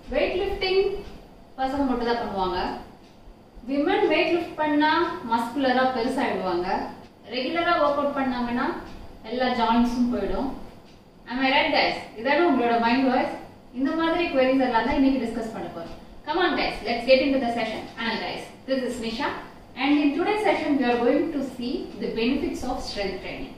Weight lifting பசங்க மட்டும் தான் பண்ணுவாங்க விமன் வெயிட் லிஃப்ட் பண்ணா மஸ்குலரா பெருசாயிடுவாங்க ரெகுலரா ஒர்க் அவுட் பண்ணாங்கன்னா எல்லா ஜாயின்ஸும் போயிடும் am I right guys இதான உங்களோட மைண்ட் வாய்ஸ் இந்த மாதிரி queries எல்லாம் தான் இன்னைக்கு டிஸ்கஸ் பண்ண போறோம் come on guys let's get into the session and guys this is Nisha and in today's session we are going to see the benefits of strength training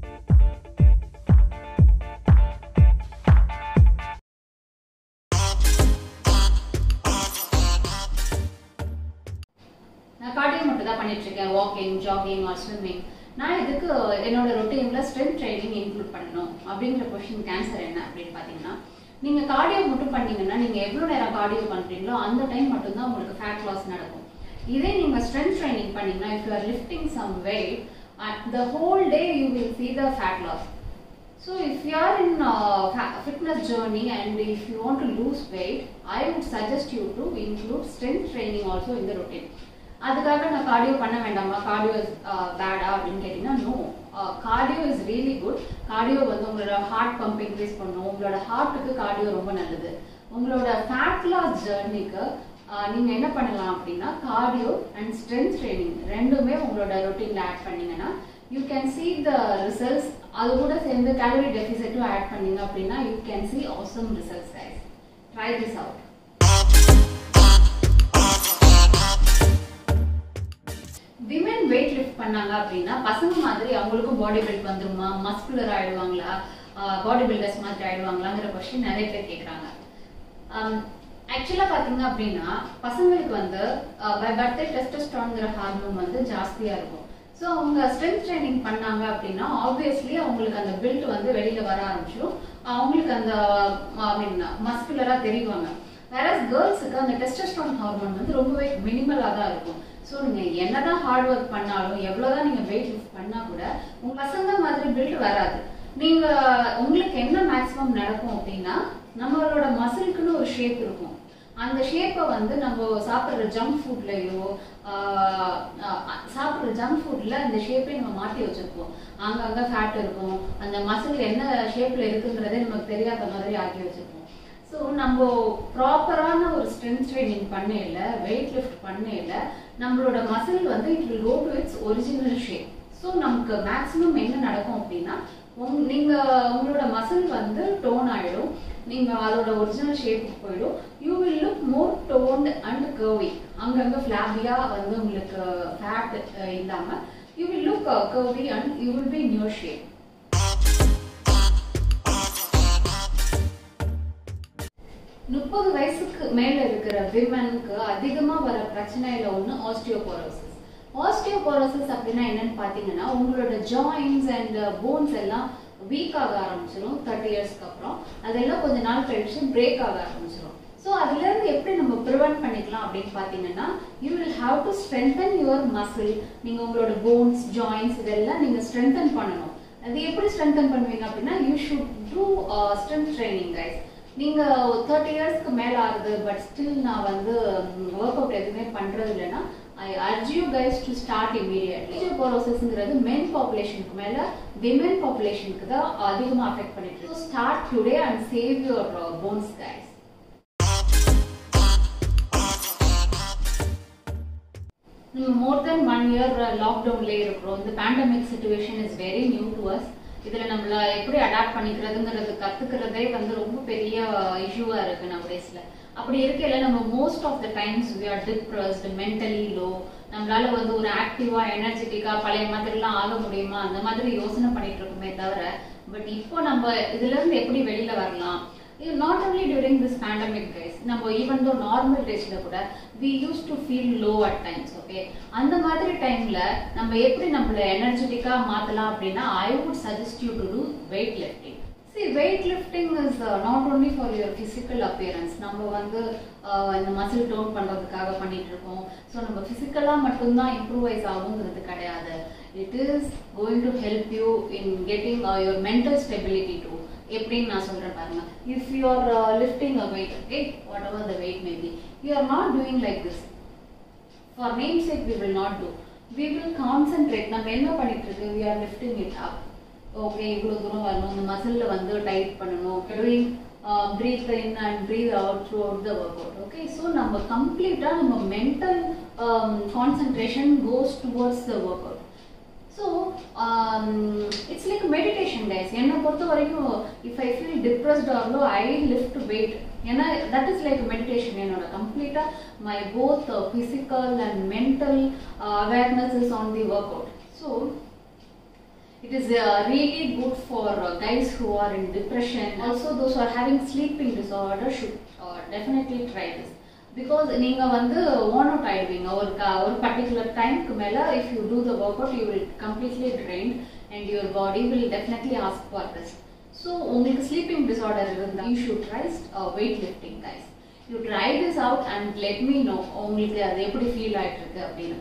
நான் cardio மட்டும் தான் பண்ணிட்டு இருக்கேன் வாக்கிங் ஜாகிங் ஆர் ஸ்விம்மிங் நான் இதுக்கு என்னோட ரொட்டீன்ல strength training include பண்ணணும் அப்படிங்கிற கொஸ்டின் ஆன்சர் என்ன அப்படின்னு பார்த்தீங்கன்னா நீங்க கார்டியோ மட்டும் பண்ணீங்கன்னா நீங்க எவ்வளவு நேரம் கார்டியோ பண்றீங்களோ அந்த டைம் மட்டும்தான் உங்களுக்கு ஃபேட் லாஸ் நடக்கும் இதே நீங்க ஸ்ட்ரென்த் ட்ரைனிங் பண்ணீங்கன்னா if you are lifting some weight the whole day you will see the fat loss So if you are in uh, fa- fitness journey and if you want to lose weight, I would suggest you to include strength training also in the routine. அதுக்காக நான் cardio பண்ண வேண்டாமா cardio is பேடா அப்படின்னு கேட்டிங்கன்னா no cardio is really good cardio வந்து உங்களோட heart pump increase பண்ணும் உங்களோட ஹார்ட்டுக்கு கார்டியோ ரொம்ப நல்லது உங்களோட ஃபேட் லாஸ் ஜேர்னிக்கு நீங்க என்ன பண்ணலாம் அப்படின்னா கார்டியோ அண்ட் ஸ்ட்ரென்த் ட்ரைனிங் ரெண்டுமே உங்களோட ரொட்டீன்ல ஆட் பண்ணீங்கன்னா you can see the results அது கூட சேர்ந்து கேலரி டெபிசிட்டும் ஆட் பண்ணீங்க அப்படின்னா you can see awesome results guys try this out women weight lift பண்ணாங்க அப்படின்னா பசங்க மாதிரி அவங்களுக்கும் பாடி பில்ட் வந்துருமா மஸ்குலர் ஆயிடுவாங்களா பாடி பில்டர்ஸ் மாதிரி ஆயிடுவாங்களாங்கிற கொஸ்டின் நிறைய பேர் கேட்குறாங்க ஆக்சுவலா பாத்தீங்க அப்படின்னா பசங்களுக்கு வந்து பை பர்த்டே டெஸ்டஸ்ட்ரான்ங்கிற ஹார்மோன் வந்து ஜாஸ்தியா இருக்கும் ஸோ அவங்க ஸ்ட்ரென்த் ட்ரைனிங் பண்ணாங்க அப்படின்னா ஆப்வியஸ்லி அவங்களுக்கு அந்த பில்ட் வந்து வெளியில வர ஆரம்பிச்சிடும் அவங்களுக்கு அந்த ஐ மீன் மஸ்குலரா தெரிவாங்க வேற கேர்ள்ஸுக்கு அந்த டெஸ்டஸ்ட்ரான் ஹார்மோன் வந்து ரொம்பவே மினிமலாக தான் இருக்கும் ஸோ நீங்க என்னதான் ஹார்ட் ஒர்க் பண்ணாலும் எவ்வளவுதான் நீங்க வெயிட் லிஃப்ட் பண்ணா கூட உங்க பசங்க மாதிரி பில்ட் வராது நீங்க உங்களுக்கு என்ன மேக்ஸிமம் நடக்கும் அப்படின்னா நம்மளோட மசிலுக்குன்னு ஒரு ஷேப் இருக்கும் அந்த ஷேப்பை வந்து நம்ம சாப்பிட்ற ஜங்க் ஃபுட்லயோ சாப்பிட்ற ஜங்க் ஃபுட்ல அந்த ஷேப்பை நம்ம மாற்றி வச்சிருப்போம் அங்கங்க ஃபேட் இருக்கும் அந்த மசில் என்ன ஷேப்ல இருக்குங்கிறதே நமக்கு தெரியாத மாதிரி ஆக்கி வச்சிருப்போம் ஸோ நம்ம ப்ராப்பரான ஒரு ஸ்ட்ரென்த் ட்ரைனிங் பண்ணையில வெயிட் லிஃப்ட் பண்ணையில நம்மளோட மசில் வந்து it will go to its original shape so நமக்கு மேக்ஸிமம் என்ன நடக்கும் அப்படின்னா உங் நீங்க உங்களோட மசில் வந்து டோன் ஆயிடும் நீங்க அதோட ஒரிஜினல் ஷேப்புக்கு போயிடும் you will look more toned and curvy அங்கங்க ஃபிளாபியா வந்து உங்களுக்கு ஃபேட் இல்லாம you will look curvy and you will be new shape முப்பது வயசுக்கு மேல இருக்கிற விமனுக்கு அதிகமா வர பிரச்சனையில ஒண்ணு ஆஸ்டியோபோரோசிஸ் ஆஸ்டியோபோரோசிஸ் அப்படின்னா என்னன்னு பாத்தீங்கன்னா உங்களோட ஜாயின்ஸ் அண்ட் போன்ஸ் எல்லாம் வீக் ஆக ஆரம்பிச்சிடும் தேர்ட்டி இயர்ஸ்க்கு அப்புறம் அதெல்லாம் கொஞ்ச நாள் கழிச்சு பிரேக் ஆக ஆரம்பிச்சிடும் ஸோ அதுல இருந்து எப்படி நம்ம ப்ரிவென்ட் பண்ணிக்கலாம் அப்படின்னு பாத்தீங்கன்னா you will have to strengthen your muscle நீங்க உங்களோட போன்ஸ் ஜாயின்ஸ் இதெல்லாம் நீங்க ஸ்ட்ரென்தன் பண்ணணும் அது எப்படி ஸ்ட்ரென்தன் பண்ணுவீங்க அப்படின்னா you should do strength training guys நீங்க தேர்ட்டி இயர்ஸ்க்கு மேல ஆகுது பட் ஸ்டில் நான் வந்து ஒர்க் அவுட் எதுவுமே பண்றது இல்லைன்னா I urge you guys to start immediately ஆஸ்டியோபோரோசிஸ்ங்கிறது மென் பாப்புலேஷனுக்கு மேல விமென் பாப்புலேஷனுக்கு தான் அதிகமா அஃபெக்ட் பண்ணிட்டு இருக்கு start today and save your bones guys நம்ம மோர் தென் ஒன் இயர் லாக்டவுன்லேயே இருக்கிறோம் இந்த pandemic situation is very new to us இதுல நம்மள எப்படி அடாப்ட் பண்ணிக்கிறதுங்கிறது கத்துக்கிறதே வந்து ரொம்ப பெரிய இஷ்யூவா இருக்கு நம்ம டேஸ்ல அப்படி இருக்கையில நம்ம most of the times we are depressed mentally low நம்மளால வந்து ஒரு ஆக்டிவா எனர்ஜெட்டிக்கா பழைய மாதிரிலாம் ஆக முடியுமா அந்த மாதிரி யோசனை பண்ணிட்டு இருக்கோமே தவிர பட் இப்போ நம்ம இதுல இருந்து எப்படி வெளியில வரலாம் இது not only during this pandemic guys நம்ம ஈவன் தோ நார்மல் டேஸ்ல கூட we used to feel low at times okay அந்த மாதிரி டைம்ல நம்ம எப்படி நம்மள எனர்ஜெட்டிக்கா மாத்தலாம் அப்படின்னா ஐ would suggest you to do weight lifting see weight lifting is uh, not only for your physical appearance நம்ம வந்து uh, இந்த மசில் டோன் பண்றதுக்காக பண்ணிட்டு இருக்கோம் ஸோ நம்ம பிசிக்கலா மட்டும்தான் இம்ப்ரூவைஸ் ஆகுங்கிறது கிடையாது it is going to help you in getting your mental stability too எப்படின்னு நான் சொல்றேன் பாருங்க if you are lifting a weight okay whatever the weight may be you are not doing like this for name sake we will not do we will concentrate நம்ம என்ன பண்ணிட்டு இருக்கு we are lifting it up okay இவ்வளோ தூரம் வரணும் இந்த மசிலில் வந்து டைட் பண்ணணும் doing breathe in and breathe out throughout the workout okay so நம்ம கம்ப்ளீட்டாக நம்ம mental concentration goes towards the work out so it's like meditation guys என்னை பொறுத்த வரைக்கும் இஃப் ஐ ஃபீல் டிப்ரெஸ்ட் ஆகலோ ஐ லிஃப்ட் வெயிட் ஏன்னா that is like meditation என்னோட கம்ப்ளீட்டாக my both physical and mental awareness is on the work out so it is uh, really good for uh, guys who are in depression also those who are having sleeping disorder should uh, definitely try this because நீங்க வந்து own out ஆயிடுவீங்க ஒரு க ஒரு particular டைம்க்கு மேல if you do the work out you will completely train and your body will definitely ask for this so உங்களுக்கு sleeping disorder இருந்தால் you should try weight lifting guys you try this out and let me know உங்களுக்கு அது எப்படி feel ஆயிட்டு இருக்கு அப்படின்னு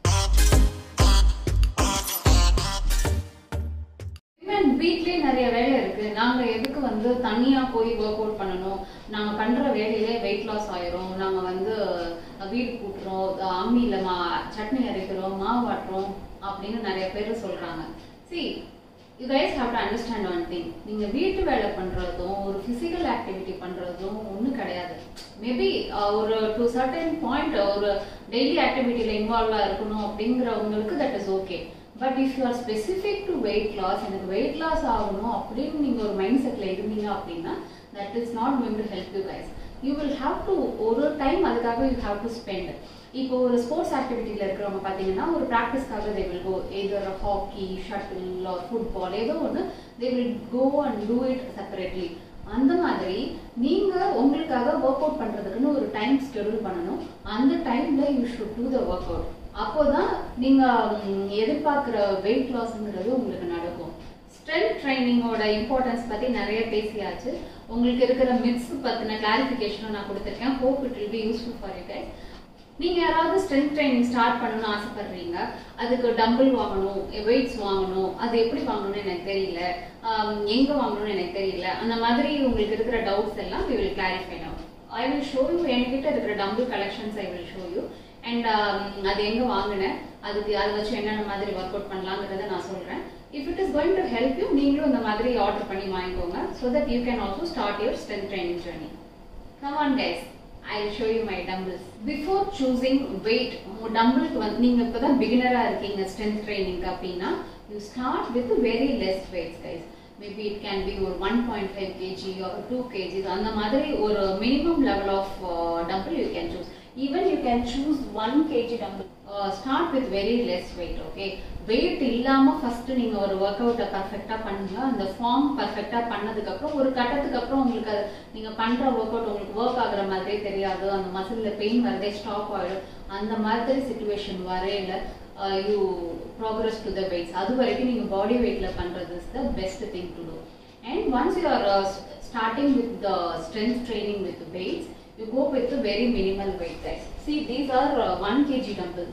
வீட்லயே நிறைய வேலை இருக்கு நாங்க எதுக்கு வந்து தனியா போய் ஒர்க் அவுட் பண்ணணும் நாங்க பண்ற வேலையிலே வெயிட் லாஸ் ஆயிரும் நாங்க வந்து வீடு கூட்டுறோம் அம்மியில மா சட்னி அரைக்கிறோம் மாவு ஆட்டுறோம் அப்படின்னு நிறைய பேர் சொல்றாங்க see you guys have to understand one thing நீங்க வீட்டு வேலை பண்றதும் ஒரு பிசிக்கல் ஆக்டிவிட்டி பண்றதும் ஒன்றும் கிடையாது மேபி ஒரு டு சர்டன் பாயிண்ட் ஒரு டெய்லி ஆக்டிவிட்டியில இன்வால்வா இருக்கணும் அப்படிங்கிறவங்களுக்கு that is okay but if you are specific to weight loss எனக்கு வெயிட் லாஸ் ஆகணும் அப்படின்னு நீங்கள் ஒரு மைண்ட் செட்டில் இருந்தீங்க அப்படின்னா that is not going to help you guys you will have to ஒரு டைம் அதுக்காக யூ ஹாவ் டு ஸ்பெண்ட் இப்போ ஒரு ஸ்போர்ட்ஸ் ஆக்டிவிட்டியில் இருக்கிறவங்க பார்த்தீங்கன்னா ஒரு ப்ராக்டிஸ்க்காக they will go either hockey shuttle or football ஏதோ ஒன்று they will go and do it separately அந்த மாதிரி நீங்க உங்களுக்காக ஒர்க் அவுட் பண்றதுக்குன்னு ஒரு டைம் ஸ்கெடியூல் பண்ணணும் அந்த டைம்ல you should do the work out அப்போதான் நீங்க எதிர்பார்க்குற வெயிட் லாஸ்ங்கிறது உங்களுக்கு நடக்கும் ஸ்ட்ரென்த் ட்ரைனிங்கோட இம்பார்ட்டன்ஸ் பத்தி நிறைய பேசியாச்சு உங்களுக்கு இருக்கிற மிக்ஸ் பத்தின கிளாரிஃபிகேஷனும் நான் கொடுத்துருக்கேன் hope it will be useful for you guys நீங்க யாராவது ஸ்ட்ரென்த் ட்ரைனிங் ஸ்டார்ட் பண்ணணும்னு ஆசைப்படுறீங்க அதுக்கு டம்பிள் வாங்கணும் வெயிட்ஸ் வாங்கணும் அது எப்படி வாங்கணும்னு எனக்கு தெரியல எங்க வாங்கணும்னு எனக்கு தெரியல அந்த மாதிரி உங்களுக்கு இருக்கிற டவுட்ஸ் எல்லாம் we will clarify now I will show you என்கிட்ட இருக்கிற dumbbell collections I will show you and அது எங்க வாங்கினேன் அதுக்கு அதை வச்சு என்னென்ன மாதிரி ஒர்க் அவுட் பண்ணலாங்கிறத நான் சொல்றேன் if it is going to help you நீங்களும் இந்த மாதிரி ஆர்டர் பண்ணி வாங்கிக்கோங்க so that you can also start your strength training journey come on guys I show you my dumbbells before choosing weight டம்பிளுக்கு வந்து நீங்க இப்பதான் பிகினரா இருக்கீங்க ஸ்ட்ரென்த் ட்ரைனிங் அப்படின்னா you start with very less weights guys maybe it can be ஒரு one point five KG ஒரு two KGs அந்த மாதிரி ஒரு minimum level of dumbbell you can choose even you can choose one KG dumbbell start with very less weight okay weight இல்லாம first நீங்க ஒரு work அவுட்டை பர்ஃபெக்டா பண்ணுங்க அந்த ஃபார்ம் பர்ஃபெக்டா பண்ணதுக்கு அப்புறம் ஒரு கட்டத்துக்கு அப்புறம் உங்களுக்கு அது நீங்க பண்ற ஒர்க் அவுட் உங்களுக்கு ஒர்க் ஆகுற மாதிரியே தெரியாது அந்த மசில்ல பெயின் வரதே ஸ்டாப் ஆயிடும் அந்த மாதிரி சுச்சுவேஷன் வரையில you progress to the weights அது வரைக்கும் நீங்க பாடி வெயிட்ல பண்றது is the best thing to do and once you are starting with the strength training with weights you go with a very minimal weight guys see these are uh, 1 kg dumbbell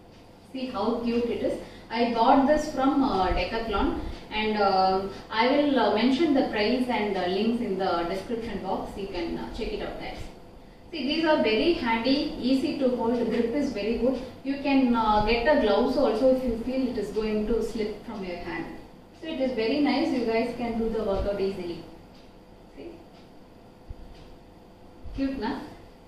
see how cute it is i bought this from uh, decathlon and uh, i will uh, mention the price and uh, links in the description box you can uh, check it out guys see these are very handy easy to hold the grip is very good you can uh, get a gloves also if you feel it is going to slip from your hand so it is very nice you guys can do the workout easily see cute na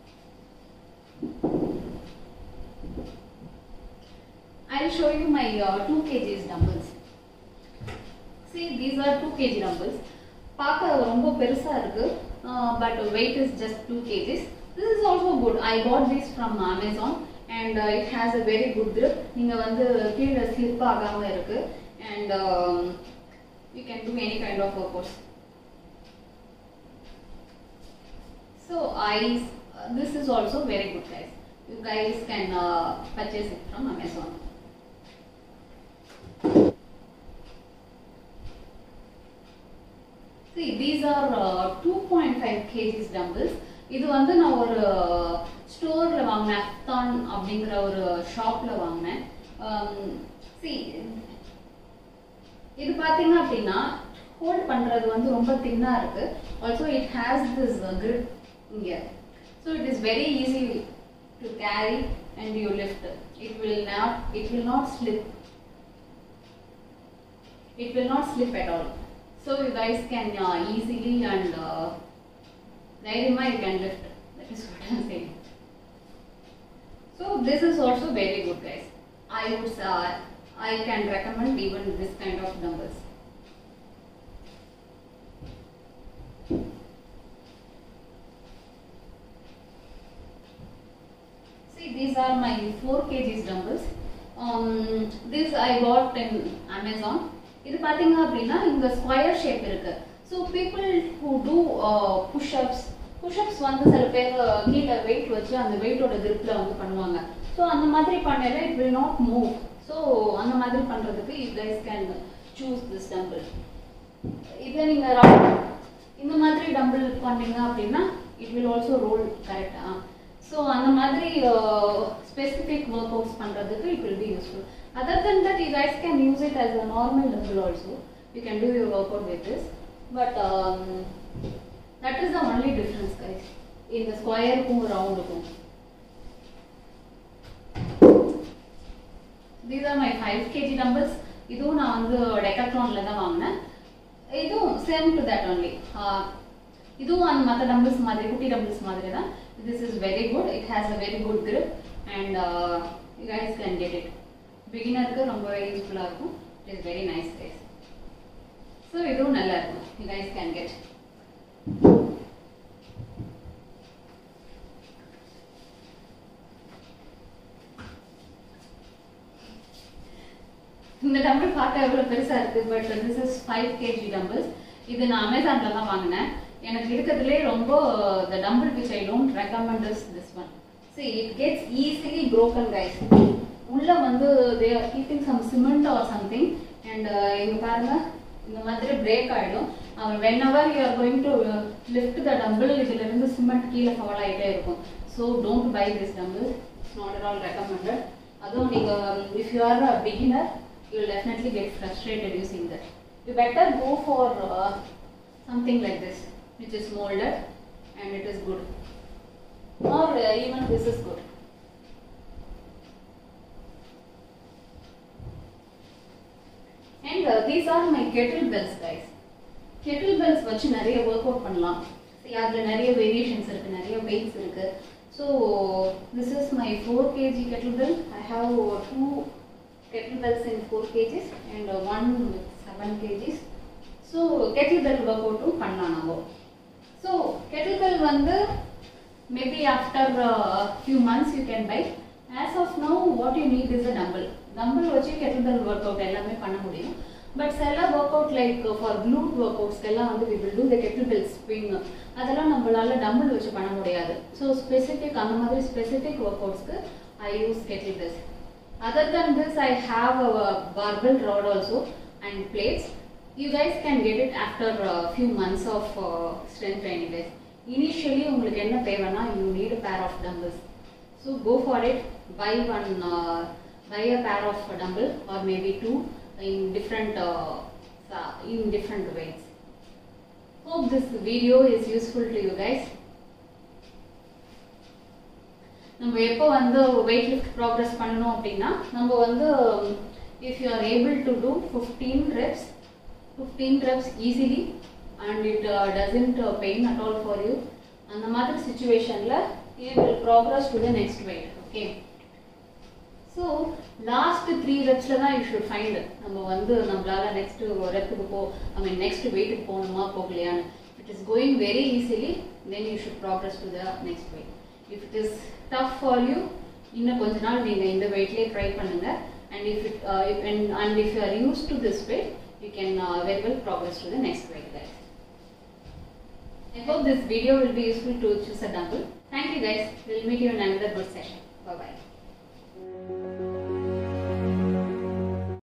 i'll show you my uh, 2 kgs dumbbells see these are 2 kg dumbbells பார்க்க ரொம்ப பெருசா இருக்கு but weight is just two KGs this is also good I got this from Amazon and it has a very good grip நீங்க வந்து கீழே slip ஆகாம இருக்கு and you can do any kind of workouts So I, uh, this is also very good guys. You guys can uh, purchase it from Amazon. See, these are uh, 2.5 kgs dumbbells. இது வந்து நான் ஒரு ஸ்டோர்ல வாங்கினேன் அஃப்தான் அப்படிங்கிற ஒரு ஷாப்ல வாங்கினேன் சி இது பாத்தீங்க அப்படின்னா ஹோல்ட் பண்றது வந்து ரொம்ப தின்னா இருக்கு also it has this grip இங்க so it is very easy to carry and you lift it will not it will not slip it will not slip at all so you guys can easily and தைரியமா you can lift that is what I'm saying so this is also very good guys I would uh, I can recommend even this kind of dumbbells See, these are my 4 kgs dumbbells. Um, this I bought in Amazon. இது பார்த்தீங்க அப்படின்னா இங்க square shape இருக்கு so people who do pushups pushups வந்து சில பேர் கீழே wait வச்சு அந்த வெயிட்டோட gripல வந்து பண்ணுவாங்க ஸோ அந்த மாதிரி பண்ணல it will not move so அந்த மாதிரி பண்றதுக்கு you guys can choose this dumbbell இதை நீங்க round இந்த மாதிரி டம்பிள் பண்ணீங்க அப்படின்னா இட் வில் ஆல்சோ ரோல் கரெக்டா ஸோ அந்த மாதிரி ஸ்பெசிஃபிக் ஒர்க் அவுட்ஸ் பண்ணுறதுக்கு it will be useful other than that you guys can use it as a normal dumbbell also you can do your workout with this but that is the only difference guys இந்த ஸ்கொயருக்கும் ரவுண்டுக்கும் these are my five KG dumbbells இதுவும் நான் வந்து டெக்கத்ரான்ல தான் வாங்கினேன் இதுவும் same to that only இதுவும் அந்த மற்ற டம்பிள்ஸ் மாதிரி குட்டி டம்பிள்ஸ் மாதிரி தான் this is very good it has a very good grip and you guys can get it பிகினருக்கு ரொம்பவே யூஸ்ஃபுல்லாக இருக்கும் it is very nice guys so இதுவும் நல்லா இருக்கும் யூ கைஸ் கேன் கெட் இந்த டம்பிள் பார்க்க எவ்வளோ பெருசாக இருக்குது but this is five KG dumbbells இது நான் அமேசானில் தான் வாங்கினேன் எனக்கு இருக்கிறதுலே ரொம்ப the dumbbell which I don't recommend is this one see it gets easily broken guys உள்ள வந்து they are keeping some cement or something and இங்க பாருங்க இந்த மாதிரி பிரேக் ஆயிடும் whenever you are going to lift the dumbbell இதுல இருந்து cement கீழே ஃபால் ஆயிட்டே இருக்கும் so don't buy this dumbbell it's not at all recommended அதுவும் நீங்க if you are a beginner you will definitely get frustrated using that you better go for something like this which is molded and it is good or uh, even this is good and uh, these are my kettlebells guys kettlebells வச்சு நிறைய work out பண்ணலாம் See, அதுல நிறைய variations இருக்கு நிறைய weights இருக்கு so this is my four KG kettlebell I have two kettlebells in four KGs and one with seven KGs so kettlebell ஒர்க் அவுட்டும் பண்ணலாம் நம்ம ஸோ kettlebell வந்து maybe after few months you can buy as of now what you need is a dumbbell dumbbell வச்சு kettlebell workout எல்லாமே பண்ண முடியும் but சில workout like for glute ஒர்க் அவுட்ஸ்க்கெல்லாம் வந்து we will do the kettlebell swing அதெல்லாம் நம்மளால டம்பிள் வச்சு பண்ண முடியாது ஸோ ஸ்பெசிஃபிக் அந்த மாதிரி ஸ்பெசிஃபிக் ஒர்க் அவுட்ஸ்க்கு I use kettlebells other than this i have a barbell rod also and plates you guys can get it after a few months of uh, strength training guys initially உங்களுக்கு என்ன தேவைன்னா you need a pair of dumbbells so go for it buy one uh, buy a pair of dumbbell or maybe two in different uh, sa- in different weights hope this video is useful to you guys நம்ம எப்போ வந்து weight lift progress பண்ணணும் அப்படின்னா நம்ம வந்து if you are able to do fifteen reps fifteen reps easily and it doesn't pain at all for you அந்த மாதிரி சுச்சுவேஷனில் you will progress to the next weight okay so last three ரெப்ஸில் தான் you should find நம்ம வந்து நம்மளால next ரெப்புக்கு போ ஐ மீன் next வெயிட்டுக்கு போகணுமா போகலையான்னு it is going very easily then you should progress to the next weight if it is tough for you இன்னும் கொஞ்ச நாள் நீங்கள் இந்த வெயிட்லேயே ட்ரை பண்ணுங்க and if it and if you are use to this weight you can very well progress to the next weight guys. I hope this video will be useful to choose a dumbbell. Thank you guys. We'll meet you in another good session.